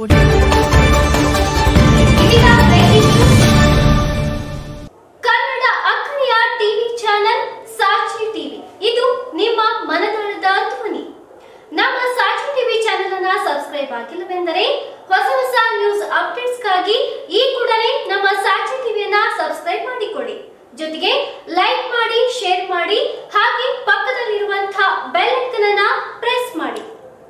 ನೋಡಿ ಇದೀಗ breaking news. Kannada ಅಕ್ಕರೆಯ ಟಿವಿ ಚಾನೆಲ್ ಸಾಕ್ಷಿ ಟಿವಿ ಇದು ನಿಮ್ಮ ಮನದಾಳದ ಧ್ವನಿ ನಮ್ಮ ಸಾಕ್ಷಿ ಟಿವಿ ಚಾನೆಲ್ ಅನ್ನ ಸಬ್ಸ್ಕ್ರೈಬ್ ಆಗಿಲ್ಲವೆಂದರೆ ಹೊಸ ಹೊಸ ನ್ಯೂಸ್ ಅಪ್ಡೇಟ್ಸ್ಗಾಗಿ ಈ ಕೂಡಲೇ ನಮ್ಮ ಸಾಕ್ಷಿ ಟಿವಿಯನ್ನ ಸಬ್ಸ್ಕ್ರೈಬ್ ಮಾಡಿಕೊಳ್ಳಿ ಜೊತೆಗೆ ಲೈಕ್ ಮಾಡಿ ಶೇರ್ ಮಾಡಿ ಹಾಗೆ ಪಕ್ಕದಲ್ಲಿರುವಂತಹ ಬೆಲ್ ಐಕನ್ ಅನ್ನ ಪ್ರೆಸ್ ಮಾಡಿ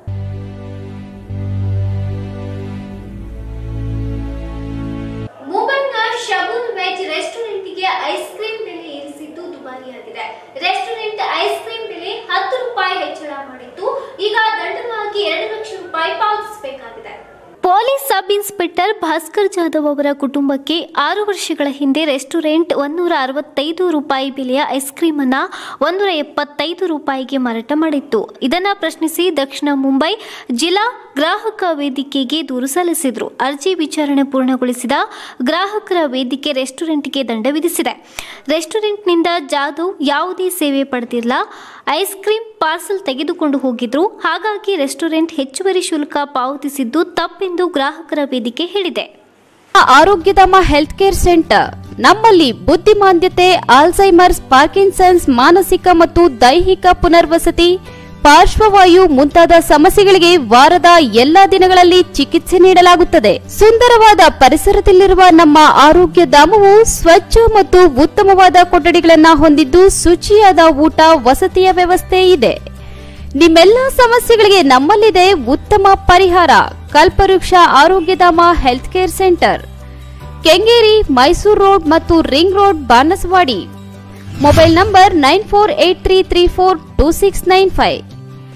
ಮುಂಬೈನ ಶಗುನ್ ವೆಜ್ ರೆಸ್ಟೋರೆಂಟ್ಗೆ ಐಸ್ ಕ್ರೀಮ್ ಬೆಲೆ ಏರಿಸಿದ್ದು ದುಬಾರಿಯಾಗಿದೆ ರೆಸ್ಟೋರೆಂಟ್ ಐಸ್ ಕ್ರೀಮ್ ಬೆಲೆ ಹತ್ತು ರೂಪಾಯಿ ಹೆಚ್ಚಳ ಮಾಡಿದ್ದು ಈಗ ದಂಡವಾಗಿ ಎರಡು ಲಕ್ಷ ರೂಪಾಯಿ ಪಾವತಿಸಬೇಕಾಗಿದೆ police sub inspector Bhaskar Jadhav ಅವರ ಕುಟುಂಬಕ್ಕೆ ಆರು ವರ್ಷಗಳ ಹಿಂದೆ ರೆಸ್ಟೋರೆಂಟ್ ಒಂದೂರ ಅರವತ್ತೈದು ರೂಪಾಯಿ ಬೆಲೆಯ ಐಸ್ ಕ್ರೀಮ್ ಅನ್ನ ಒಂದೂರ ಎಪ್ಪತ್ತೈದು ರೂಪಾಯಿಗೆ ಮಾರಾಟ ಮಾಡಿತ್ತು ಇದನ್ನ ಪ್ರಶ್ನಿಸಿ ದಕ್ಷಿಣ ಮುಂಬೈ ಜಿಲ್ಲಾ ಗ್ರಾಹಕ ವೇದಿಕೆಗೆ ದೂರು ಸಲ್ಲಿಸಿದ್ರು ಅರ್ಜಿ ವಿಚಾರಣೆ ಪೂರ್ಣಗೊಳಿಸಿದ ಗ್ರಾಹಕರ ವೇದಿಕೆ ರೆಸ್ಟೋರೆಂಟ್ಗೆ ದಂಡ ವಿಧಿಸಿದೆ ರೆಸ್ಟೋರೆಂಟ್ನಿಂದ ಜಾಧವ್ ಯಾವುದೇ ಸೇವೆ ಪಡೆದಿಲ್ಲ ಐಸ್ ಕ್ರೀಮ್ ಪಾರ್ಸಲ್ ತೆಗೆದುಕೊಂಡು ಹೋಗಿದ್ರು ಹಾಗಾಗಿ ರೆಸ್ಟೋರೆಂಟ್ ಹೆಚ್ಚುವರಿ ಶುಲ್ಕ ಪಾವತಿಸಿದ್ದು ತಪ್ಪೆಂದು ಗ್ರಾಹಕರ ವೇದಿಕೆ ಹೇಳಿದೆ ಆರೋಗ್ಯಧಾಮ ಹೆಲ್ತ್ ಕೇರ್ ಸೆಂಟರ್ ನಮ್ಮಲ್ಲಿ ಬುದ್ಧಿಮಾಂದ್ಯತೆ ಆಲ್ಝೈಮರ್ಸ್ ಪಾರ್ಕಿನ್ಸನ್ಸ್ ಮಾನಸಿಕ ಮತ್ತು ದೈಹಿಕ ಪುನರ್ವಸತಿ ಪಾರ್ಶ್ವವಾಯು ಮುಂತಾದ ಸಮಸ್ಯೆಗಳಿಗೆ ವಾರದ ಎಲ್ಲಾ ದಿನಗಳಲ್ಲಿ ಚಿಕಿತ್ಸೆ ನೀಡಲಾಗುತ್ತದೆ ಸುಂದರವಾದ ಪರಿಸರದಲ್ಲಿರುವ ನಮ್ಮ ಆರೋಗ್ಯ ಧಾಮವು ಸ್ವಚ್ಛ ಮತ್ತು ಉತ್ತಮವಾದ ಕೊಠಡಿಗಳನ್ನ ಹೊಂದಿದ್ದು ಶುಚಿಯಾದ ಊಟ ವಸತಿಯ ವ್ಯವಸ್ಥೆ ಇದೆ ನಿಮ್ಮೆಲ್ಲ ಸಮಸ್ಯೆಗಳಿಗೆ ನಮ್ಮಲ್ಲಿದೆ ಉತ್ತಮ ಪರಿಹಾರ Kalpavriksha Arogyadhama health care centre Kengeri Mysuru road ಮತ್ತು ring road Banaswadi mobile number nine four eight three three four two six nine five